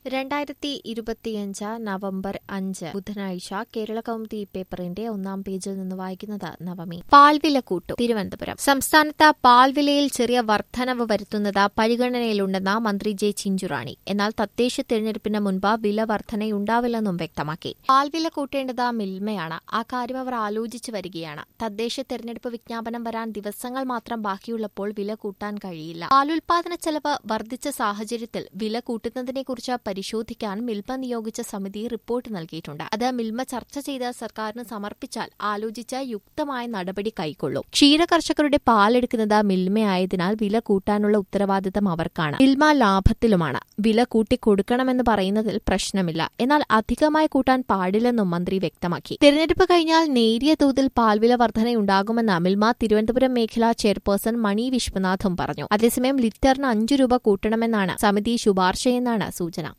രണ്ടായിരത്തി ഇരുപത്തിയഞ്ച് നവംബർ അഞ്ച് ബുധനാഴ്ച കേരള കൗമുദി പേപ്പറിന്റെ ഒന്നാം പേജിൽ നിന്ന് വായിക്കുന്നത് നവമി പാൽവില കൂട്ടും തിരുവനന്തപുരം സംസ്ഥാനത്ത് പാൽവിലയിൽ ചെറിയ വർധനവ് വരുത്തുന്നത് പരിഗണനയിലുണ്ടെന്ന് മന്ത്രി ജെ ചിഞ്ചുറാണി എന്നാൽ തദ്ദേശ തെരഞ്ഞെടുപ്പിന് മുൻപ് വില വർധനയുണ്ടാവില്ലെന്നും വ്യക്തമാക്കി പാൽവില കൂട്ടേണ്ടത് മിൽമയാണ് ആ കാര്യം അവർ ആലോചിച്ചു വരികയാണ് തദ്ദേശ തെരഞ്ഞെടുപ്പ് വിജ്ഞാപനം വരാൻ ദിവസങ്ങൾ മാത്രം ബാക്കിയുള്ളപ്പോൾ വില കൂട്ടാൻ കഴിയില്ല പാലുൽപാദന ചെലവ് വർദ്ധിച്ച സാഹചര്യത്തിൽ വില കൂട്ടുന്നതിനെക്കുറിച്ച് പരിശോധിക്കാൻ മിൽമ നിയോഗിച്ച സമിതി റിപ്പോർട്ട് നൽകിയിട്ടുണ്ട് അത് മിൽമ ചർച്ച ചെയ്ത് സർക്കാരിന് സമർപ്പിച്ചാൽ ആലോചിച്ച് യുക്തമായ നടപടി കൈക്കൊള്ളും ക്ഷീര കർഷകരുടെ പാലെടുക്കുന്നത് മിൽമയായതിനാൽ വില കൂട്ടാനുള്ള ഉത്തരവാദിത്തം അവർക്കാണ് മിൽമ ലാഭത്തിലുമാണ് വില കൂട്ടിക്കൊടുക്കണമെന്ന് പറയുന്നതിൽ പ്രശ്നമില്ല എന്നാൽ അധികമായി കൂട്ടാൻ പാടില്ലെന്നും മന്ത്രി വ്യക്തമാക്കി തെരഞ്ഞെടുപ്പ് കഴിഞ്ഞാൽ നേരിയ തോതിൽ പാൽവില വർധനയുണ്ടാകുമെന്ന് മിൽമ തിരുവനന്തപുരം മേഖലാ ചെയർപേഴ്സൺ മണി വിശ്വനാഥും പറഞ്ഞു അതേസമയം ലിറ്ററിന് അഞ്ചു രൂപ കൂട്ടണമെന്നാണ് സമിതി ശുപാർശയെന്നാണ് സൂചന